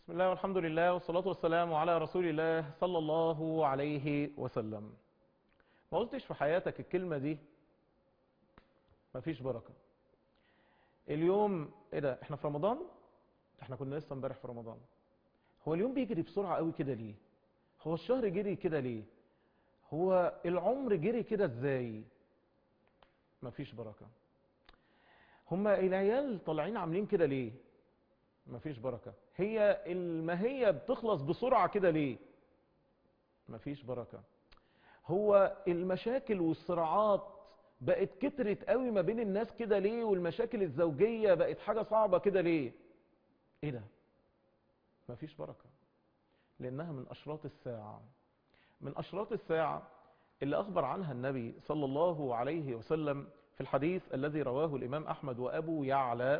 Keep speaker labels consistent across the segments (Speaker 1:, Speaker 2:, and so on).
Speaker 1: بسم الله والحمد لله والصلاة والسلام على رسول الله صلى الله عليه وسلم ما قلتش في حياتك الكلمة دي مفيش بركة اليوم ايه ده احنا في رمضان احنا كنا لسه امبارح في رمضان هو اليوم بيجري بسرعة قوي كده ليه هو الشهر جري كده ليه هو العمر جري كده ازاي مفيش بركة هما العيال طالعين عاملين كده ليه مفيش بركة هي الماهية بتخلص بسرعة كده ليه مفيش بركة هو المشاكل والصراعات بقت كترت قوي ما بين الناس كده ليه والمشاكل الزوجية بقت حاجة صعبة كده ليه ايه ده مفيش بركة لانها من اشراط الساعة من اشراط الساعة اللي اخبر عنها النبي صلى الله عليه وسلم في الحديث الذي رواه الامام احمد وابو يعلى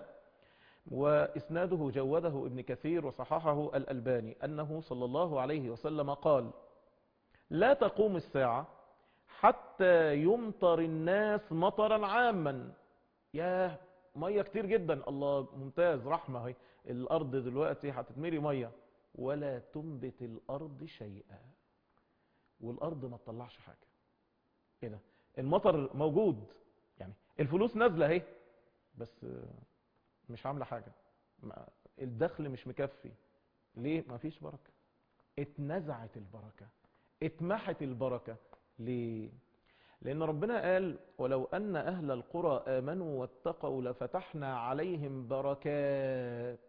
Speaker 1: وإسناده جوده ابن كثير وصححه الألباني أنه صلى الله عليه وسلم قال لا تقوم الساعة حتى يمطر الناس مطرا عاما يا مية كتير جدا الله ممتاز رحمة هي الأرض دلوقتي هتتمري مية ولا تنبت الأرض شيئا والأرض ما تطلعش حاجة ايه ده المطر موجود يعني الفلوس نازلة اهي بس مش عاملة حاجة الدخل مش مكفي ليه ما فيش بركة اتنزعت البركة اتمحت البركة ليه لان ربنا قال ولو ان اهل القرى امنوا واتقوا لفتحنا عليهم بركات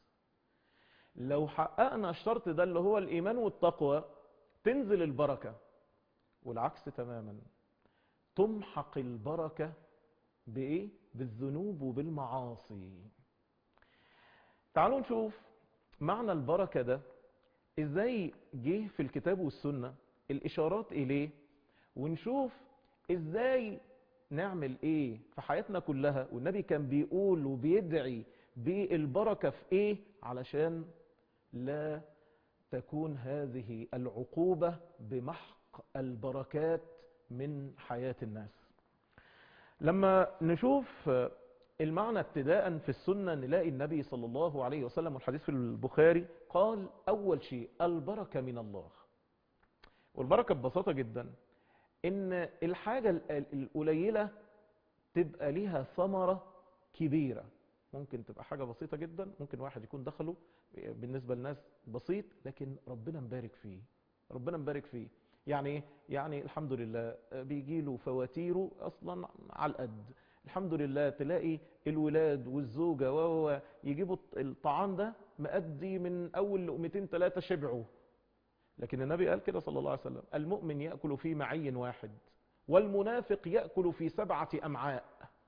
Speaker 1: لو حققنا الشرط ده اللي هو الايمان والتقوى تنزل البركة والعكس تماما تمحق البركة بايه بالذنوب وبالمعاصي تعالوا نشوف معنى البركة ده ازاي جه في الكتاب والسنة الاشارات اليه ونشوف ازاي نعمل ايه في حياتنا كلها والنبي كان بيقول وبيدعي بالبركة في ايه علشان لا تكون هذه العقوبة بمحق البركات من حياة الناس لما نشوف المعنى ابتداء في السنة نلاقي النبي صلى الله عليه وسلم والحديث في البخاري قال أول شيء البركة من الله والبركة ببساطة جدا إن الحاجة القليلة تبقى لها ثمرة كبيرة ممكن تبقى حاجة بسيطة جدا ممكن واحد يكون دخله بالنسبة للناس بسيط لكن ربنا مبارك فيه ربنا مبارك فيه يعني ايه يعني الحمد لله بيجي له فواتيره اصلا على القد الحمد لله تلاقي الولاد والزوجه وهو يجيبوا الطعام ده مأدي من اول لقمتين ثلاثه شبعوا لكن النبي قال كده صلى الله عليه وسلم المؤمن ياكل في معي واحد والمنافق ياكل في سبعه امعاء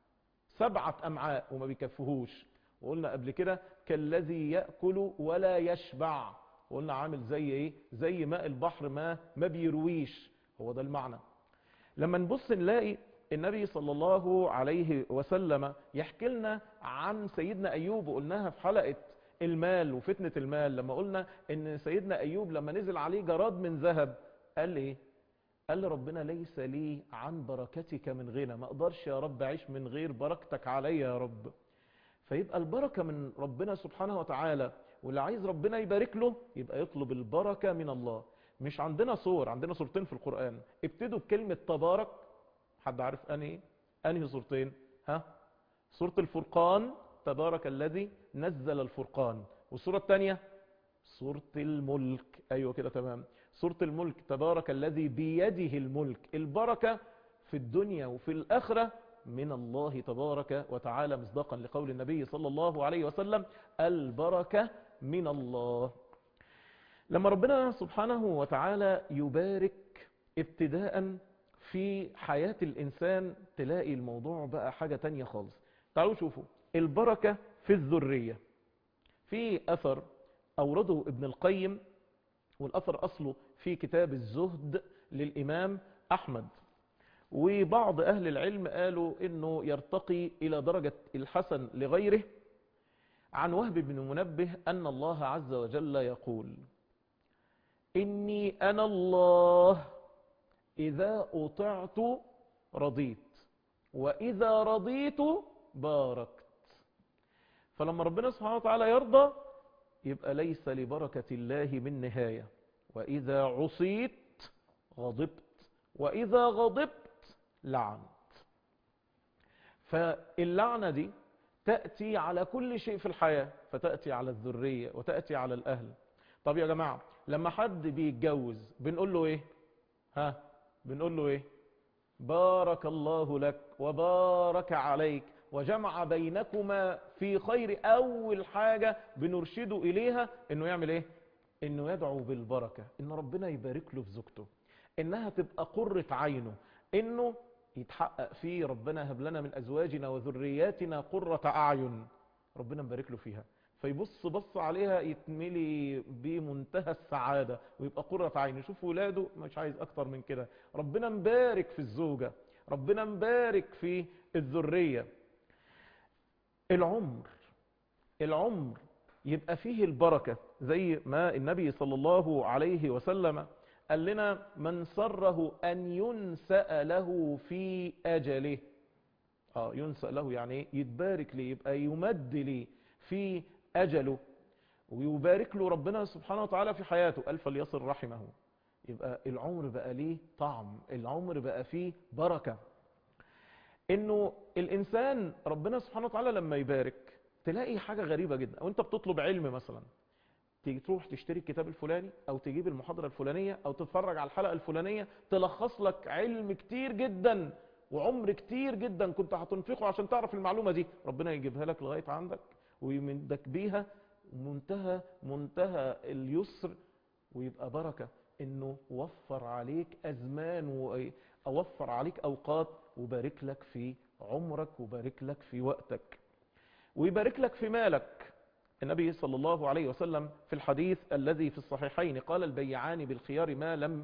Speaker 1: سبعه امعاء وما بيكفهوش وقلنا قبل كده كالذي ياكل ولا يشبع وقلنا عامل زي ايه زي ماء البحر ما ما بيرويش هو ده المعنى لما نبص نلاقي النبي صلى الله عليه وسلم يحكي لنا عن سيدنا ايوب وقلناها في حلقة المال وفتنة المال لما قلنا ان سيدنا ايوب لما نزل عليه جراد من ذهب قال ايه قال ربنا ليس لي عن بركتك من غنى ما اقدرش يا رب اعيش من غير بركتك علي يا رب فيبقى البركة من ربنا سبحانه وتعالى واللي عايز ربنا يبارك له يبقى يطلب البركة من الله مش عندنا صور عندنا صورتين في القرآن ابتدوا بكلمة تبارك حد عارف انهي انهي صورتين ها سورة الفرقان تبارك الذي نزل الفرقان والسورة الثانية سورة الملك ايوه كده تمام سورة الملك تبارك الذي بيده الملك البركة في الدنيا وفي الآخرة من الله تبارك وتعالى مصداقا لقول النبي صلى الله عليه وسلم البركة من الله لما ربنا سبحانه وتعالى يبارك ابتداء في حياة الإنسان تلاقي الموضوع بقى حاجة تانية خالص تعالوا شوفوا البركة في الذرية في أثر أورده ابن القيم والأثر أصله في كتاب الزهد للإمام أحمد وبعض أهل العلم قالوا إنه يرتقي إلى درجة الحسن لغيره عن وهب بن منبه أن الله عز وجل يقول إني أنا الله إذا أطعت رضيت وإذا رضيت باركت فلما ربنا سبحانه وتعالى يرضى يبقى ليس لبركة الله من نهاية وإذا عصيت غضبت وإذا غضبت لعنت فاللعنة دي تأتي على كل شيء في الحياة فتأتي على الذرية وتأتي على الأهل طب يا جماعة لما حد بيتجوز بنقول له ايه ها بنقول له ايه بارك الله لك وبارك عليك وجمع بينكما في خير اول حاجة بنرشده اليها انه يعمل ايه انه يدعو بالبركة ان ربنا يبارك له في زوجته انها تبقى قرة عينه انه يتحقق فيه ربنا هب لنا من ازواجنا وذرياتنا قرة اعين ربنا مبارك له فيها فيبص بص عليها يتملي بمنتهى السعادة ويبقى قرة عين يشوف ولاده مش عايز اكتر من كده ربنا مبارك في الزوجة ربنا مبارك في الذرية العمر العمر يبقى فيه البركة زي ما النبي صلى الله عليه وسلم قال لنا من سره أن ينسأ له في أجله آه ينسأ له يعني يتبارك لي يبقى يمد لي في أجله ويبارك له ربنا سبحانه وتعالى في حياته قال فليصل رحمه يبقى العمر بقى ليه طعم العمر بقى فيه بركة انه الانسان ربنا سبحانه وتعالى لما يبارك تلاقي حاجة غريبة جدا او انت بتطلب علم مثلا تيجي تروح تشتري الكتاب الفلاني او تجيب المحاضرة الفلانية او تتفرج على الحلقة الفلانية تلخص لك علم كتير جدا وعمر كتير جدا كنت هتنفقه عشان تعرف المعلومة دي ربنا يجيبها لك لغاية عندك ويمدك بيها منتهى منتهى اليسر ويبقى بركة انه وفر عليك ازمان ووفر عليك اوقات وبارك لك في عمرك وبارك لك في وقتك ويبارك لك في مالك النبي صلى الله عليه وسلم في الحديث الذي في الصحيحين قال البيعان بالخيار ما لم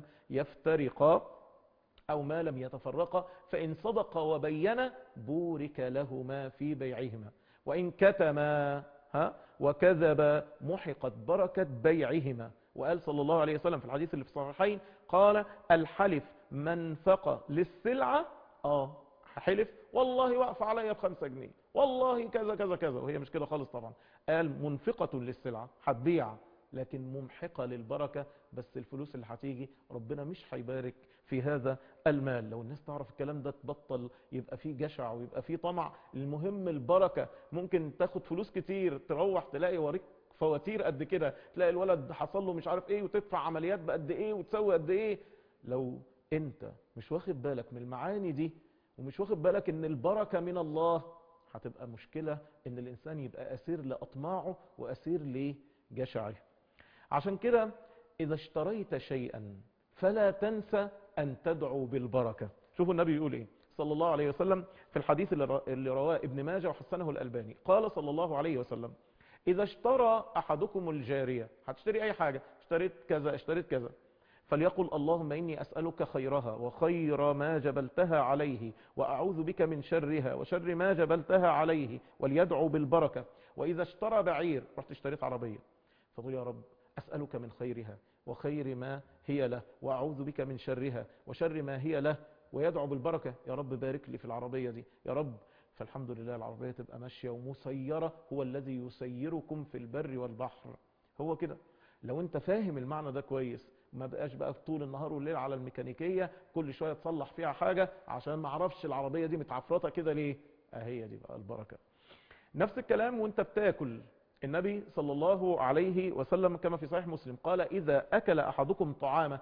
Speaker 1: يفترقا أو ما لم يتفرقا فإن صدق وبين بورك لهما في بيعهما وإن كتما ها وكذب محقت بركة بيعهما وقال صلى الله عليه وسلم في الحديث اللي في الصحيحين قال الحلف منفقة للسلعة اه حلف والله واقف عليا بخمسة جنيه والله كذا كذا كذا وهي مش كده خالص طبعا قال منفقة للسلعة هتبيع لكن ممحقة للبركة بس الفلوس اللي هتيجي ربنا مش هيبارك في هذا المال لو الناس تعرف الكلام ده تبطل يبقى فيه جشع ويبقى فيه طمع المهم البركة ممكن تاخد فلوس كتير تروح تلاقي وريك فواتير قد كده تلاقي الولد حصل له مش عارف ايه وتدفع عمليات بقد ايه وتسوي قد ايه لو انت مش واخد بالك من المعاني دي ومش واخد بالك ان البركة من الله هتبقى مشكلة ان الانسان يبقى اسير لاطماعه واسير لجشعه عشان كده اذا اشتريت شيئا فلا تنسى ان تدعو بالبركة شوفوا النبي يقول ايه صلى الله عليه وسلم في الحديث اللي رواه ابن ماجه وحسنه الالباني قال صلى الله عليه وسلم اذا اشترى احدكم الجارية هتشتري اي حاجة اشتريت كذا اشتريت كذا فليقل اللهم إني أسألك خيرها وخير ما جبلتها عليه وأعوذ بك من شرها وشر ما جبلتها عليه وليدعو بالبركة وإذا اشترى بعير رحت اشتريت عربية فقل يا رب أسألك من خيرها وخير ما هي له وأعوذ بك من شرها وشر ما هي له ويدعو بالبركة يا رب بارك لي في العربية دي يا رب فالحمد لله العربية تبقى ماشية ومسيرة هو الذي يسيركم في البر والبحر هو كده لو انت فاهم المعنى ده كويس ما بقاش بقى طول النهار والليل على الميكانيكية كل شوية تصلح فيها حاجة عشان ما اعرفش العربية دي متعفرطة كده ليه اهي دي بقى البركة نفس الكلام وانت بتاكل النبي صلى الله عليه وسلم كما في صحيح مسلم قال إذا أكل أحدكم طعامه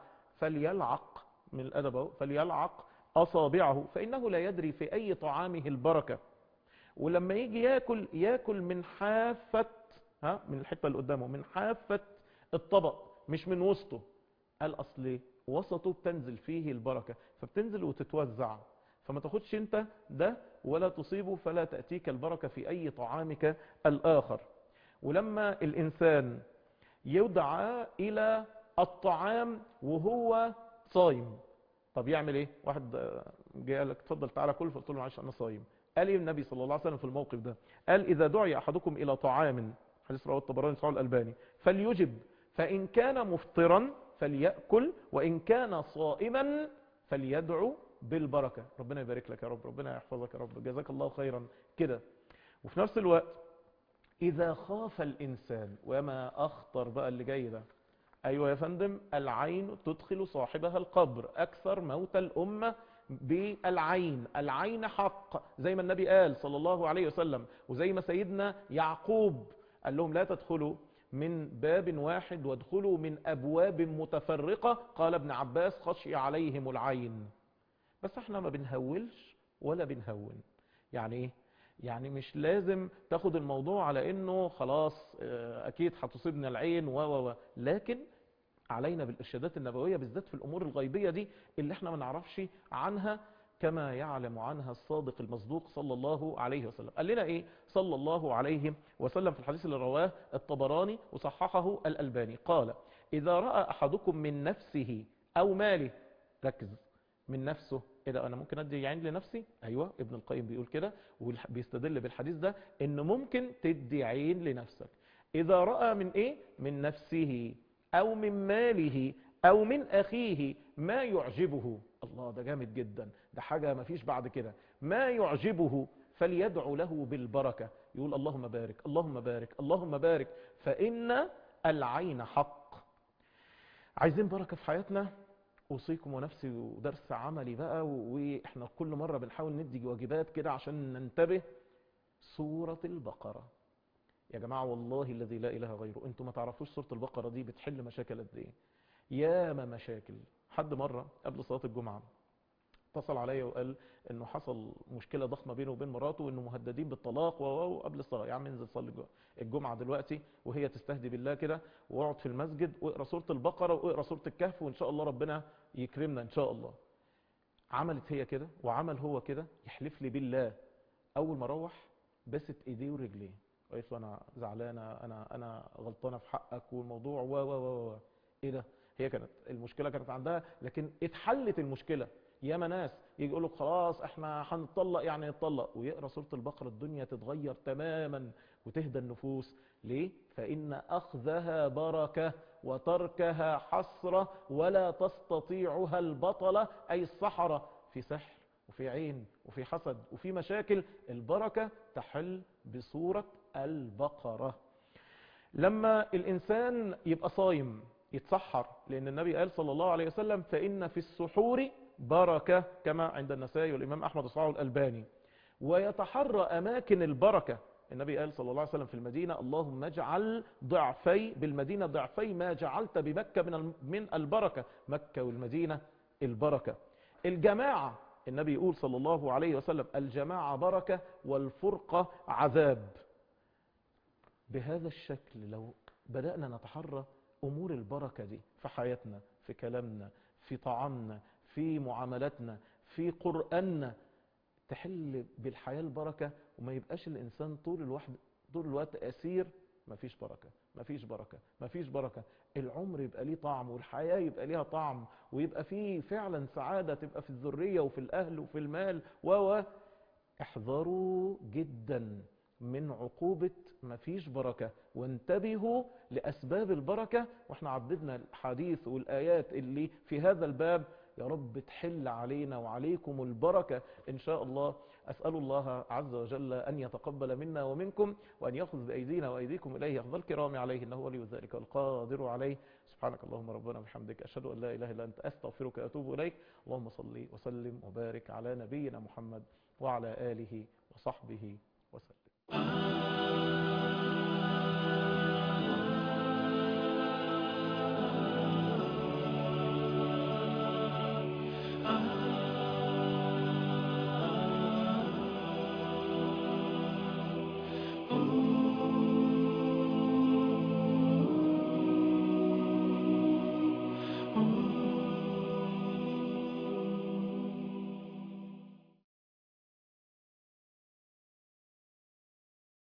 Speaker 1: فليلعق من الأدب فليلعق أصابعه فإنه لا يدري في أي طعامه البركة ولما يجي ياكل ياكل من حافة ها من الحتة اللي قدامه من حافة الطبق مش من وسطه قال أصل وسطه بتنزل فيه البركة فبتنزل وتتوزع فما تاخدش انت ده ولا تصيبه فلا تأتيك البركة في أي طعامك الآخر ولما الإنسان يدعى إلى الطعام وهو صايم طب يعمل ايه واحد جاء لك اتفضل تعالى كل فقلت له معلش انا صايم قال ايه النبي صلى الله عليه وسلم في الموقف ده قال اذا دعي احدكم الى طعام حديث رواه الطبراني صحيح الالباني فليجب فان كان مفطرا فليأكل وان كان صائما فليدعو بالبركة ربنا يبارك لك يا رب ربنا يحفظك يا رب جزاك الله خيرا كده وفي نفس الوقت إذا خاف الإنسان وما أخطر بقى اللي جاي ده أيوة يا فندم العين تدخل صاحبها القبر أكثر موت الأمة بالعين العين حق زي ما النبي قال صلى الله عليه وسلم وزي ما سيدنا يعقوب قال لهم لا تدخلوا من باب واحد وادخلوا من أبواب متفرقة قال ابن عباس خشي عليهم العين بس احنا ما بنهولش ولا بنهون يعني ايه يعني مش لازم تاخد الموضوع على انه خلاص اكيد هتصيبنا العين و و لكن علينا بالارشادات النبويه بالذات في الامور الغيبيه دي اللي احنا ما نعرفش عنها كما يعلم عنها الصادق المصدوق صلى الله عليه وسلم قال لنا ايه صلى الله عليه وسلم في الحديث اللي رواه الطبراني وصححه الالباني قال اذا راى احدكم من نفسه او ماله ركز من نفسه ايه ده انا ممكن ادي عين لنفسي ايوه ابن القيم بيقول كده وبيستدل بالحديث ده ان ممكن تدي عين لنفسك اذا راى من ايه من نفسه او من ماله او من اخيه ما يعجبه الله ده جامد جدا ده حاجه ما فيش بعد كده ما يعجبه فليدعو له بالبركه يقول اللهم بارك اللهم بارك اللهم بارك فان العين حق عايزين بركه في حياتنا اوصيكم ونفسي ودرس عملي بقى واحنا كل مره بنحاول ندي واجبات كده عشان ننتبه سوره البقره يا جماعه والله الذي لا اله غيره انتوا ما تعرفوش سوره البقره دي بتحل مشاكل قد ايه ياما مشاكل حد مره قبل صلاه الجمعه اتصل عليا وقال انه حصل مشكله ضخمه بينه وبين مراته وانه مهددين بالطلاق و قبل الصلاه يا عم انزل صلي الجمعه دلوقتي وهي تستهدي بالله كده واقعد في المسجد واقرا سوره البقره واقرا سوره الكهف وان شاء الله ربنا يكرمنا ان شاء الله عملت هي كده وعمل هو كده يحلف لي بالله اول ما روح بست ايديه ورجليه قالت له انا زعلانه انا انا غلطانه في حقك والموضوع و و و ايه ده هي كانت المشكله كانت عندها لكن اتحلت المشكله ياما ناس يجي يقول لك خلاص احنا هنطلق يعني نطلق ويقرا سوره البقره الدنيا تتغير تماما وتهدى النفوس ليه فان اخذها بركه وتركها حسره ولا تستطيعها البطله اي السحره في سحر وفي عين وفي حسد وفي مشاكل البركه تحل بصوره البقره لما الانسان يبقى صايم يتسحر لان النبي قال صلى الله عليه وسلم فان في السحور بركة كما عند النسائي والإمام أحمد وصححه الألباني ويتحرى أماكن البركة النبي قال صلى الله عليه وسلم في المدينة اللهم اجعل ضعفي بالمدينة ضعفي ما جعلت بمكة من من البركة مكة والمدينة البركة الجماعة النبي يقول صلى الله عليه وسلم الجماعة بركة والفرقة عذاب بهذا الشكل لو بدأنا نتحرى أمور البركة دي في حياتنا في كلامنا في طعامنا في معاملاتنا في قرآننا تحل بالحياة البركة وما يبقاش الإنسان طول الوقت طول الوقت أسير مفيش بركة مفيش بركة مفيش بركة العمر يبقى ليه طعم والحياة يبقى ليها طعم ويبقى فيه فعلا سعادة تبقى في الذرية وفي الأهل وفي المال و احذروا جدا من عقوبة مفيش بركة وانتبهوا لأسباب البركة واحنا عددنا الحديث والآيات اللي في هذا الباب يا رب تحل علينا وعليكم البركة إن شاء الله أسأل الله عز وجل أن يتقبل منا ومنكم وأن يأخذ بأيدينا وأيديكم إليه أفضل الكرام عليه إنه ولي ذلك والقادر عليه سبحانك اللهم ربنا وبحمدك أشهد أن لا إله إلا أنت أستغفرك وأتوب إليك اللهم صل وسلم وبارك على نبينا محمد وعلى آله وصحبه